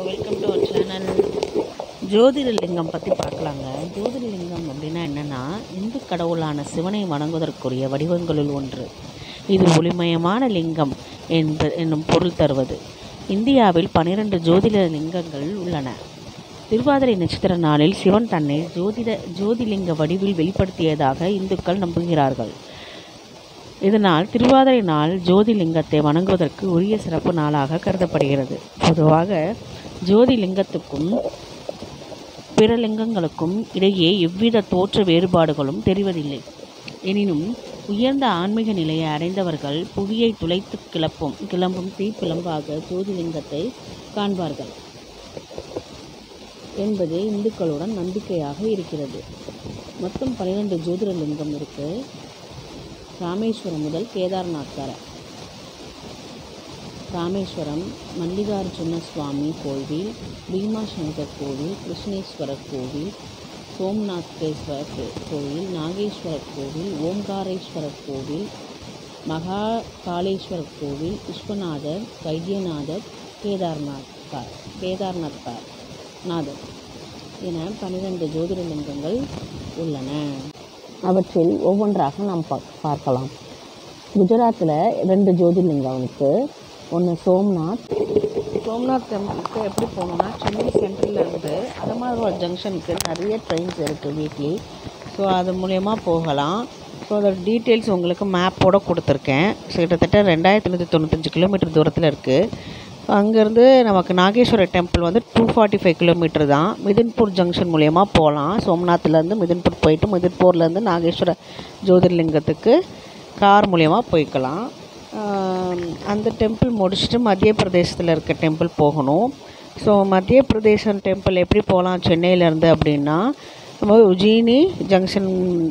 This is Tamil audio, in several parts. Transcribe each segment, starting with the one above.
வெல்கம் டு அவர் சேனல் ஜோதிடலிங்கம் பற்றி பார்க்கலாங்க ஜோதிடலிங்கம் அப்படின்னா என்னென்னா இந்து கடவுளான சிவனை வணங்குவதற்குரிய வடிவங்களுள் ஒன்று இது ஒளிமயமான லிங்கம் என்ப என்னும் பொருள் தருவது இந்தியாவில் பன்னிரண்டு ஜோதிட லிங்கங்கள் உள்ளன திருவாதிரை நட்சத்திர நாளில் சிவன் தன்னை ஜோதிட ஜோதிலிங்க வடிவில் வெளிப்படுத்தியதாக இந்துக்கள் நம்புகிறார்கள் இதனால் திருவாதிரை நாள் ஜோதிலிங்கத்தை வணங்குவதற்கு உரிய சிறப்பு நாளாக கருதப்படுகிறது பொதுவாக ஜோதிலிங்கத்துக்கும் பிற லிங்கங்களுக்கும் இடையே எவ்வித தோற்ற வேறுபாடுகளும் தெரிவதில்லை எனினும் உயர்ந்த ஆன்மீக நிலையை அடைந்தவர்கள் புவியை துளைத்து கிளப்பும் கிளம்பும் தீப்பிழம்பாக ஜோதிலிங்கத்தை காண்பார்கள் என்பதே இந்துக்களுடன் நம்பிக்கையாக இருக்கிறது மொத்தம் பன்னிரெண்டு ஜோதிட லிங்கம் இருக்குது ராமேஸ்வரம் முதல் கேதார்நாத் வரை ராமேஸ்வரம் மல்லிகார்ஜுன சுவாமி கோவில் பீமாசங்கர் கோவில் கிருஷ்ணேஸ்வரர் கோவில் சோம்நாத்கேஸ்வரர் கோ- கோவில் நாகேஸ்வரர் கோவில் ஓம்காரேஸ்வரர் கோவில் மகா காளேஸ்வரர் கோவில் விஸ்வநாதர் வைத்தியநாதர் கேதார்நாத் பார் கேதார்நாத் பார் நாதர் என பன்னிரண்டு ஜோதிடலிங்கங்கள் உள்ளன அவற்றில் ஒவ்வொன்றாக நாம் பா பார்க்கலாம் குஜராத்தில் ரெண்டு ஜோதிர்லிங்கம் இருக்குது ஒன்று சோம்நாத் சோம்நாத் டெம்பிளுக்கு எப்படி போகணுன்னா சென்னை சென்ட்ரல்ல இருந்து அதமாதோட ஜங்ஷனுக்கு நிறைய ட்ரெயின்ஸ் இருக்குது வீக்லி ஸோ அது மூலயமா போகலாம் ஸோ அதோட டீட்டெயில்ஸ் உங்களுக்கு மேப்போட கொடுத்துருக்கேன் ஸோ கிட்டத்தட்ட ரெண்டாயிரத்தி நூற்றி தொண்ணூத்தஞ்சு கிலோமீட்டர் தூரத்தில் இருக்குது அங்கேருந்து நமக்கு நாகேஸ்வரர் டெம்பிள் வந்து டூ ஃபார்ட்டி ஃபைவ் கிலோமீட்டர் தான் மிதின்பூர் ஜங்ஷன் மூலயமா போகலாம் சோம்நாத்லேருந்து மிதின்பூர் போயிட்டு மிதின்பூர்லேருந்து நாகேஸ்வர ஜோதிர்லிங்கத்துக்கு கார் மூலயமா போய்க்கலாம் ஆம், அந்த டெம்பிள் முடிச்சுட்டு மத்திய பிரதேசத்தில் இருக்க டெம்பிள் போகணும் ஸோ மத்திய பிரதேசம் டெம்பிள் எப்படி போகலாம் சென்னையிலேருந்து அப்படின்னா நம்ம உஜினி ஜங்ஷன்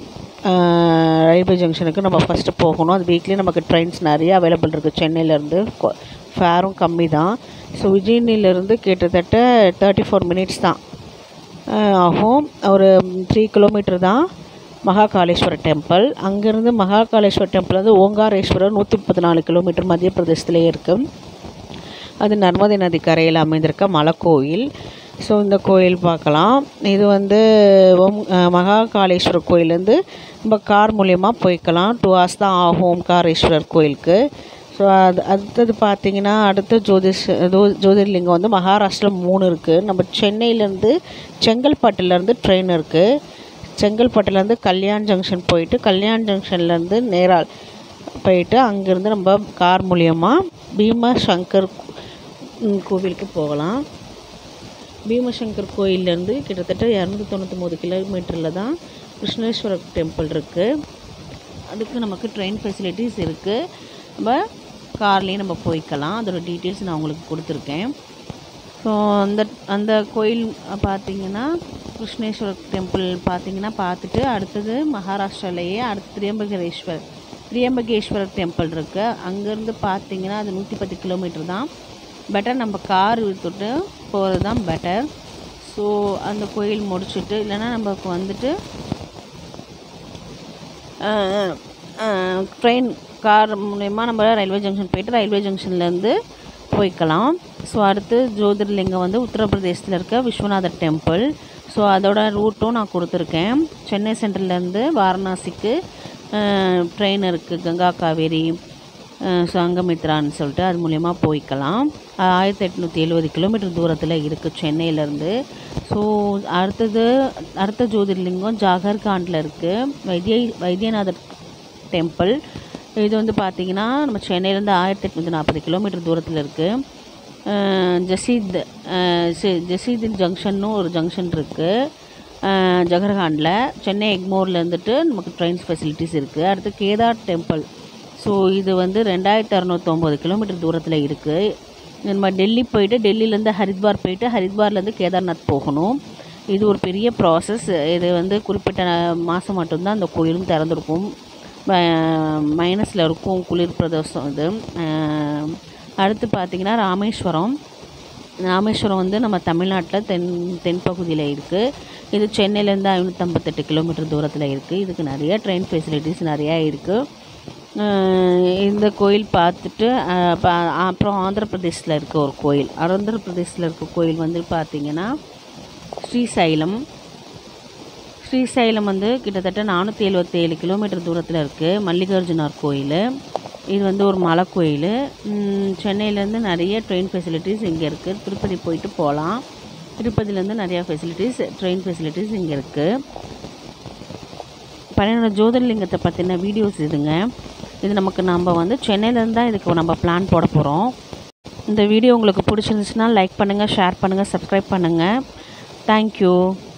ரயில்வே ஜங்ஷனுக்கு நம்ம ஃபஸ்ட்டு போகணும் அது வீக்லி நமக்கு ட்ரெயின்ஸ் நிறைய அவைலபிள் இருக்குது சென்னையிலேருந்து ஃபேரும் கம்மி தான் ஸோ உஜினிலேருந்து கிட்டத்தட்ட தேர்ட்டி ஃபோர் மினிட்ஸ் தான் ஆஹ் ஆகும் ஒரு த்ரீ கிலோமீட்டர் தான் மகாகாளேஸ்வரர் டெம்பிள் அங்கேருந்து மகாகாளேஸ்வரர் டெம்பிள் வந்து ஓங்காரேஸ்வரர் நூற்றி முப்பத்தி நாலு கிலோமீட்டர் மத்திய பிரதேசத்துலேயே இருக்குது அது நர்மதை நதி கரையில் அமைந்திருக்க மலைக்கோயில் ஸோ இந்த கோயில் பார்க்கலாம் இது வந்து ஓம் அஹ் மகாகாளேஸ்வரர் கோயிலேருந்து நம்ம கார் மூலயமா போய்க்கலாம் டூ ஹவர்ஸ் தான் ஆகும் ஓம்காரேஸ்வரர் கோயிலுக்கு ஸோ அது அடுத்தது பார்த்தீங்கன்னா அடுத்த ஜோதிஷ் ஜோ- ஜோதிர்லிங்கம் வந்து மகாராஷ்டிரா மூணு இருக்குது நம்ம சென்னையிலேருந்து செங்கல்பட்டுலேருந்து ட்ரெயின் இருக்குது செங்கல்பட்டுலேருந்து கல்யாண் ஜங்ஷன் போயிட்டு கல்யாண் ஜங்ஷன்லேருந்து நேரால் போயிட்டு அங்கேருந்து நம்ம கார் மூலியமாக பீமசங்கர் ம், கோவிலுக்கு போகலாம் பீமசங்கர் கோயிலேருந்து கிட்டத்தட்ட இரநூத்தி தொண்ணூற்றொம்பது கிலோமீட்டரில் தான் கிருஷ்ணேஸ்வரர் டெம்பிள் இருக்குது அதுக்கு நமக்கு ட்ரெயின் ஃபெசிலிட்டிஸ் இருக்குது நம்ம கார்லேயும் நம்ம போய்க்கலாம் அதோட டீட்டெயில்ஸ் நான் உங்களுக்கு கொடுத்துருக்கேன் ஸோ அந்த அந்த கோயில் பார்த்தீங்கன்னா கிருஷ்ணேஸ்வரர் டெம்பிள் பார்த்தீங்கன்னா பார்த்துட்டு அடுத்தது மகாராஷ்டிராலேயே அடுத்து திரியம்பகேஸ்வர் திரியம்பகேஸ்வரர் டெம்பிள் இருக்குது அங்கேருந்து பார்த்தீங்கன்னா அது நூற்றி பத்து கிலோமீட்டர் தான் பெட்டர் நம்ம கார் விட்டுட்டு போகிறது தான் பெட்டர் ஸோ அந்த கோயில் முடிச்சுட்டு இல்லைன்னா நமக்கு வந்துட்டு ட்ரெயின் கார் மூலயமா நம்ம ரயில்வே ஜங்ஷன் போயிட்டு ரயில்வே ஜங்ஷன்லேருந்து போய்க்கலாம் ஸோ அடுத்து ஜோதிர்லிங்கம் வந்து உத்தரப்பிரதேசத்தில் இருக்க விஸ்வநாதர் டெம்பிள் ஸோ அதோட ரூட்டும் நான் கொடுத்துருக்கேன் சென்னை சென்ட்ரல்லேருந்து வாரணாசிக்கு ட்ரெயின் இருக்குது கங்கா காவேரி அஹ், சங்கமித்ரான்னு சொல்லிட்டு அது மூலயமா போய்க்கலாம் ஆயிரத்தி எட்நூற்றி எழுபது கிலோமீட்டர் தூரத்தில் இருக்குது சென்னையிலேருந்து ஸோ அடுத்தது அடுத்த ஜோதிர்லிங்கம் ஜாகர்காண்டில் இருக்குது வைத்திய வைத்தியநாதர் டெம்பிள் இது வந்து பார்த்திங்கன்னா நம்ம சென்னையிலேருந்து ஆயிரத்தி எட்நூற்றி நாற்பது கிலோமீட்டர் தூரத்தில் இருக்குது ஜசீத் அஹ், சி- ஜசீத் ஜங்ஷன்னு ஒரு ஜங்ஷன் இருக்குது ஜகர்காண்டில் சென்னை எக்மோரில் இருந்துட்டு நமக்கு ட்ரெயின்ஸ் ஃபெசிலிட்டிஸ் இருக்குது அடுத்து கேதார் டெம்பிள் ஸோ இது வந்து ரெண்டாயிரத்தி அறநூற்றொம்பது கிலோமீட்டர் தூரத்தில் இருக்குது நம்ம டெல்லி போயிட்டு டெல்லியிலேருந்து ஹரித்வார் போயிட்டு ஹரித்வார்லேருந்து கேதார்நாத் போகணும் இது ஒரு பெரிய ப்ராசஸ் இது வந்து குறிப்பிட்ட மாதம் மட்டும்தான் அந்த கோயிலும் திறந்திருக்கும் மைனஸில் இருக்கும் குளிர் பிரதேசம் இது அஹ், அடுத்து பார்த்திங்கன்னா ராமேஸ்வரம் ராமேஸ்வரம் வந்து நம்ம தமிழ்நாட்டில் தென் தென்பகுதியில் இருக்குது இது சென்னையிலேருந்து ஐநூற்றம்பத்தெட்டு கிலோமீட்டர் தூரத்தில் இருக்குது இதுக்கு நிறைய ட்ரெயின் ஃபெசிலிட்டிஸ் நிறையா இருக்குது அஹ் இந்த கோயில் பார்த்துட்டு அஹ் ப- அப்புறம் ஆந்திர பிரதேசில் இருக்க ஒரு கோயில் ஆந்திர பிரதேசில் இருக்க கோயில் வந்து பார்த்திங்கன்னா ஸ்ரீசைலம் ஸ்ரீசைலம் வந்து கிட்டத்தட்ட நானூற்றி எழுபத்தேழு கிலோமீட்டர் தூரத்தில் இருக்குது மல்லிகார்ஜுனார் கோயில் இது வந்து ஒரு மலை கோயில் உம், சென்னையிலேருந்து நிறைய ட்ரெயின் ஃபெசிலிட்டிஸ் இங்கே இருக்குது திருப்பதி போயிட்டு போகலாம் திருப்பதியிலேருந்து நிறையா ஃபெசிலிட்டிஸ் ட்ரெயின் ஃபெசிலிட்டிஸ் இங்கே இருக்குது பன்னெண்டு ஜோதிர்லிங்கத்தை பற்றின வீடியோஸ் இதுங்க இது நமக்கு நம்ம வந்து சென்னையிலேருந்து தான் இதுக்கு நம்ம பிளான் போட போகிறோம் இந்த வீடியோ உங்களுக்கு பிடிச்சிருந்துச்சுன்னா லைக் பண்ணுங்கள் ஷேர் பண்ணுங்கள் சப்ஸ்கிரைப் பண்ணுங்கள் தேங்க்யூ